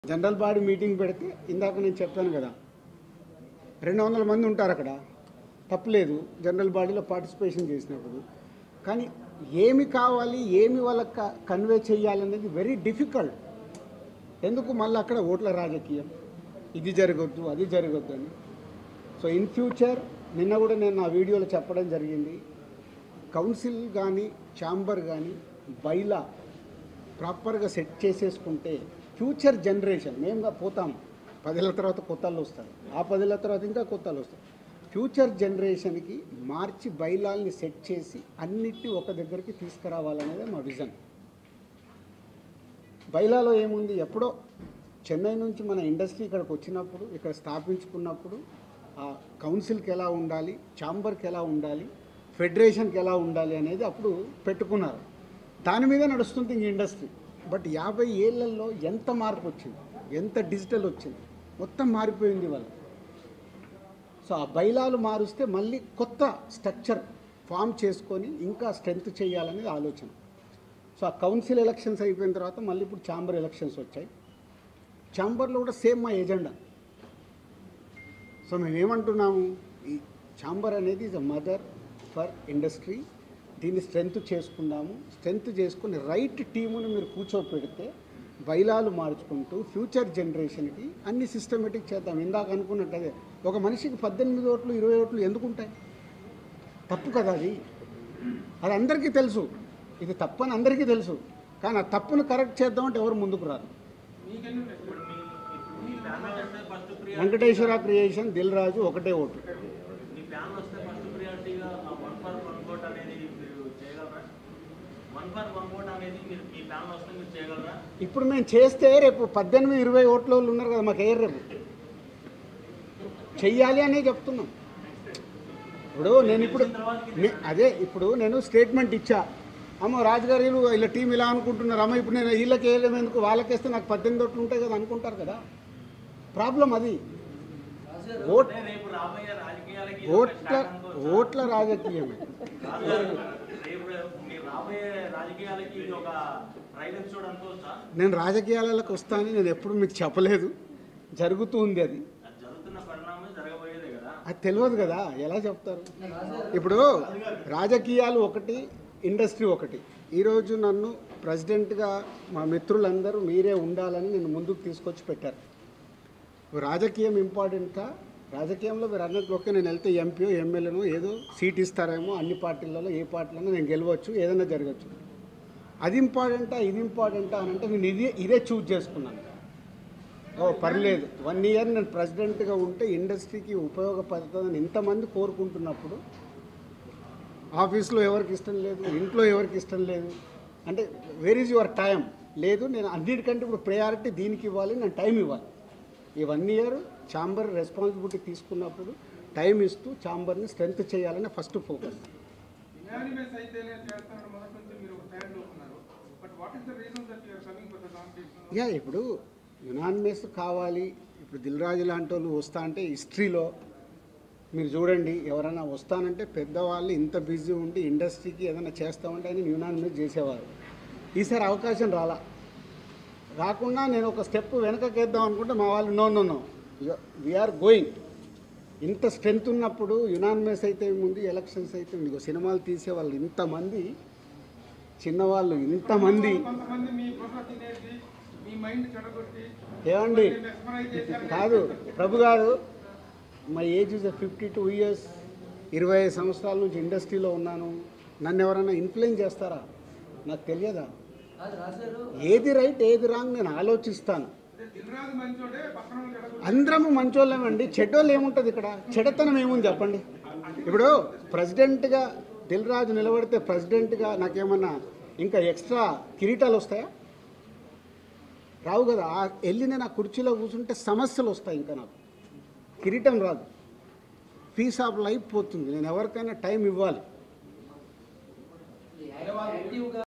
General body meeting పెడితే ఇందాక నేను చెప్పాను కదా రెండు వందల మంది ఉంటారు అక్కడ తప్పులేదు జనరల్ బాడీలో పార్టిసిపేషన్ చేసినప్పుడు కానీ ఏమి కావాలి ఏమి వాళ్ళకి కన్వే చేయాలనేది వెరీ డిఫికల్ట్ ఎందుకు మళ్ళీ అక్కడ ఓట్ల రాజకీయం ఇది జరగొద్దు అది జరగొద్దు అని సో ఇన్ ఫ్యూచర్ నిన్న కూడా నేను నా వీడియోలో చెప్పడం జరిగింది కౌన్సిల్ కానీ ఛాంబర్ కానీ బైలా ప్రాపర్గా సెట్ చేసేసుకుంటే ఫ్యూచర్ జనరేషన్ మేముగా పోతాం పదేళ్ళ తర్వాత కొత్తలు వస్తారు ఆ పదేళ్ళ తర్వాత ఇంకా కొత్తలు వస్తాయి ఫ్యూచర్ జనరేషన్కి మార్చి బైలాల్ని సెట్ చేసి అన్నిటిని ఒక దగ్గరికి తీసుకురావాలనేదే మా విజన్ బైలాలో ఏముంది ఎప్పుడో చెన్నై నుంచి మన ఇండస్ట్రీ ఇక్కడికి వచ్చినప్పుడు ఇక్కడ స్థాపించుకున్నప్పుడు ఆ కౌన్సిల్కి ఎలా ఉండాలి ఛాంబర్కి ఎలా ఉండాలి ఫెడరేషన్కి ఎలా ఉండాలి అనేది అప్పుడు పెట్టుకున్నారు దాని మీద నడుస్తుంది ఇంక ఇండస్ట్రీ బట్ యాభై ఏళ్లలో ఎంత మార్పు వచ్చింది ఎంత డిజిటల్ వచ్చింది మొత్తం మారిపోయింది వాళ్ళ సో ఆ బైలాలు మారుస్తే మళ్ళీ కొత్త స్ట్రక్చర్ ఫామ్ చేసుకొని ఇంకా స్ట్రెంగ్త్ చేయాలనేది ఆలోచన సో ఆ కౌన్సిల్ ఎలక్షన్స్ అయిపోయిన తర్వాత మళ్ళీ ఇప్పుడు ఛాంబర్ ఎలక్షన్స్ వచ్చాయి ఛాంబర్లో కూడా సేమ్ మా ఎజెండా సో మేము ఏమంటున్నాము ఈ ఛాంబర్ అనేది is a mother for industry దీన్ని స్ట్రెంగ్త్ చేసుకుందాము స్ట్రెంగ్త్ చేసుకుని రైట్ టీముని మీరు కూర్చోపెడితే బైలాలు మార్చుకుంటూ ఫ్యూచర్ జనరేషన్కి అన్ని సిస్టమేటిక్ చేద్దాం ఇందాక అనుకున్నట్టు అదే ఒక మనిషికి పద్దెనిమిది ఓట్లు ఇరవై ఓట్లు ఎందుకు ఉంటాయి తప్పు కదా అది అది అందరికీ తెలుసు ఇది తప్పు అని అందరికీ తెలుసు కానీ ఆ తప్పును కరెక్ట్ చేద్దామంటే ఎవరు ముందుకు రారు ఇప్పుడు మీ ఇప్పుడు మీ ప్యానల్ వస్తే first priority Venkateswara creation Dil Raju ఒకటే ఓటు మీ ప్యానల్ వస్తే ఫస్ట్ ప్రియారిటీగా ఆ వన్ ఫర్ వన్ ఓట్ అనేది మీరు చేయగలరా వన్ ఫర్ వన్ ఓట్ అనేది మీరు మీ ప్యానల్ వస్తే మీరు చేయగలరా ఇప్పుడు మేము చేస్తే రేపు పద్దెనిమిది ఇరవై ఓట్ల వాళ్ళు ఉన్నారు కదా మాకు వేయరు రేపు చెయ్యాలి అనే చెప్తున్నాం ఇప్పుడు నేను ఇప్పుడు నే- అదే ఇప్పుడు నేను స్టేట్మెంట్ ఇచ్చా అమ్మ రాజుగారు వీళ్ళు ఇలా టీం ఇలా అనుకుంటున్నారు అమ్మ ఇప్పుడు నేను వీళ్ళకి వేయలేము ఎందుకు వాళ్ళకేస్తే నాకు పద్దెనిమిది ఓట్లు ఉంటాయి కదా అనుకుంటారు కదా ప్రాబ్లం అది ఓట్ అంటే రేపు రాబోయే రాజకీయాలకి ఇది ఒక ఓట్ల స్టార్ట్ అనుకోవచ్చా? ఓట్ల రాజకీయమే రాజు గారు, రేపు మీరు రాబోయే రాజకీయాలకి ఇది ఒక ట్రైల్ ఎపిసోడ్ అనుకోవచ్చా నేను రాజకీయాలకు వస్తానని నేను ఎప్పుడు మీకు చెప్పలేదు జరుగుతూ ఉంది అది అది జరుగుతున్న పరిణామం జరగబోయేదే కదా అది తెలియదు కదా ఎలా చెప్తారు ఇప్పుడు రాజకీయాలు ఒకటి ఇండస్ట్రీ ఒకటి ఈరోజు నన్ను ప్రెసిడెంట్గా మా మిత్రులందరూ మీరే ఉండాలని నేను ముందుకు తీసుకొచ్చి పెట్టారు రాజకీయం ఇంపార్టెంటా రాజకీయంలో మీరు అన్నట్లు ఓకే నేను వెళ్తే ఎంపీ ఎమ్మెల్యేను ఏదో సీట్ ఇస్తారేమో అన్ని పార్టీలలో ఏ పార్టీలలో నేను గెలవచ్చు ఏదైనా జరగచ్చు అది ఇంపార్టెంటా ఇది ఇంపార్టెంటా అని అంటే నేను ఇదే ఇదే చూజ్ చేసుకున్నాను ఓ పర్లేదు వన్ ఇయర్ నేను ప్రెసిడెంట్గా ఉంటే ఇండస్ట్రీకి ఉపయోగపడుతుందని ఇంతమంది కోరుకుంటున్నప్పుడు ఆఫీస్లో ఎవరికి ఇష్టం లేదు ఇంట్లో ఎవరికి ఇష్టం లేదు అంటే వేర్ ఈజ్ యువర్ టైం లేదు నేను అన్నిటికంటే ఇప్పుడు ప్రయారిటీ దీనికి ఇవ్వాలి నేను టైం ఇవ్వాలి ఈ వన్ ఇయర్ ఛాంబర్ రెస్పాన్సిబిలిటీ తీసుకున్నప్పుడు టైం ఇస్తూ ఛాంబర్ని స్ట్రెంగ్త్ చేయాలని ఫస్ట్ ఫోకస్ యునానిమస్ అయితేనే చేస్తానని మొదటి నుంచి మీరు ఒక స్టాండ్ లో ఉన్నారు but what is the reason that you're coming for the competition yeah ఇప్పుడు యునానిమస్ కావాలి ఇప్పుడు దిల్రాజు లాంటి వాళ్ళు వస్తా అంటే హిస్టరీలో మీరు చూడండి ఎవరైనా వస్తానంటే పెద్దవాళ్ళు ఇంత బిజీ ఉండి ఇండస్ట్రీకి ఏదైనా చేస్తామంటే ఆయన యునానిమస్ చేసేవారు ఈసారి అవకాశం రాలా రాకుండా నేను ఒక స్టెప్ వెనకకేద్దాం అనుకుంటే మా వాళ్ళు no no no we're going ఇంత స్ట్రెంత్ ఉన్నప్పుడు యునానిమస్ అయితే ముందు ఎలక్షన్స్ అయితే ఉంది. ఇగో సినిమాలు తీసే వాళ్ళు ఇంతమంది చిన్నవాళ్ళు ఇంతమంది కొంతమంది మీ బుర్ర తినేసి మీ మైండ్ చెడగొట్టి ఏమండి మెస్మరైజ్ చేశారు కాదు Prabhu garu my age is fifty two years ఇరవై ఐదు సంవత్సరాల నుంచి ఇండస్ట్రీలో ఉన్నాను నన్ను ఎవరైనా ఇన్ఫ్లుయెన్స్ చేస్తారా నాకు తెలియదా ఏది రైట్ ఏది రాంగ్ నేను ఆలోచిస్తాను దిల్రాజు మంచోడే పక్కన వాళ్ళు చెడగొట్టి అందరము మంచోళ్ళమేమండి చెడ్డోళ్ళు ఏముంటుంది ఇక్కడ చెడతనం ఏముంది చెప్పండి ఇప్పుడు ప్రెసిడెంట్గా దిల్ రాజు నిలబడితే ప్రెసిడెంట్గా నాకేమన్నా ఇంకా ఎక్స్ట్రా కిరీటాలు వస్తాయా రావు కదా ఆ వెళ్ళి నేను ఆ కుర్చీలో కూర్చుంటే సమస్యలు వస్తాయి ఇంకా నాకు కిరీటం రాదు పీస్ ఆఫ్ లైఫ్ పోతుంది నేను ఎవరికైనా టైం ఇవ్వాలి